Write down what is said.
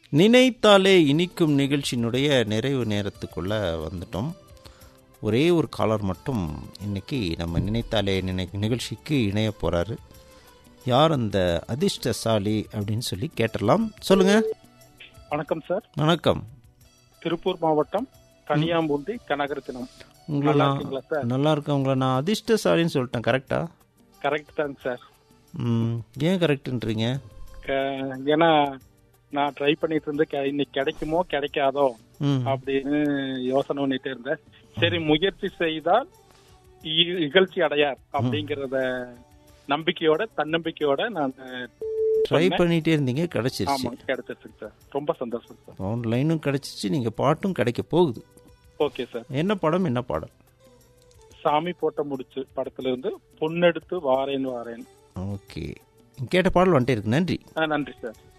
நினைத்தாலே இனிக்கும் நிகழ்ச்சியினுடைய நிறைவு நேரத்துக்குள்ள வந்துட்டோம் ஒரே ஒரு காலர் மட்டும் இன்னைக்கு நம்ம நினைத்தாலே நினை நிகழ்ச்சிக்கு இணைய போறாரு யார் அந்த அதிர்ஷ்டசாலி அப்படின்னு சொல்லி கேட்டலாம் சொல்லுங்க வணக்கம் சார் வணக்கம் திருப்பூர் மாவட்டம் கனியாம்பூண்டி கனகரத்தினம் உங்களை நல்லா நான் இருக்கீங்களா சார் நல்லா இருக்கேன் உங்களை நான் அதிர்ஷ்டசாலின்னு சொல்லிட்டேன் கரெக்டா கரெக்ட் தாங்க சார் ம் ஏன் கரெக்டுன்றீங்க க- ஏன்னா நான் ட்ரை பண்ணிட்டு இருந்து கெ- இன்னைக்கு கிடைக்குமோ கிடைக்காதோ ம் அப்படின்னு யோசனை பண்ணிட்டு இருந்தேன் சரி முயற்சி செய்தால் இ- இகழ்ச்சி அடையார் அப்படிங்கறத நம்பிக்கையோட தன்னம்பிக்கையோட நான் ட்ரை பண்ணிட்டே இருந்தீங்க கிடைச்சிருச்சு ஆமா கிடைச்சிருச்சுங்க சார் ரொம்ப சந்தோஷம் சார் ஆன்லைனும் கிடைச்சிச்சு நீங்கள் பாட்டும் கிடைக்க போகுது ஓகே சார் என்ன படம் என்ன பாடம் சாமி போட்ட முடிச்சு படத்துல இருந்து பொண்ணெடுத்து வாரேன் வாரேன் ஓகே கேட்ட பாடல் வந்துட்டே இருக்கு நன்றி ஆ, நன்றி சார்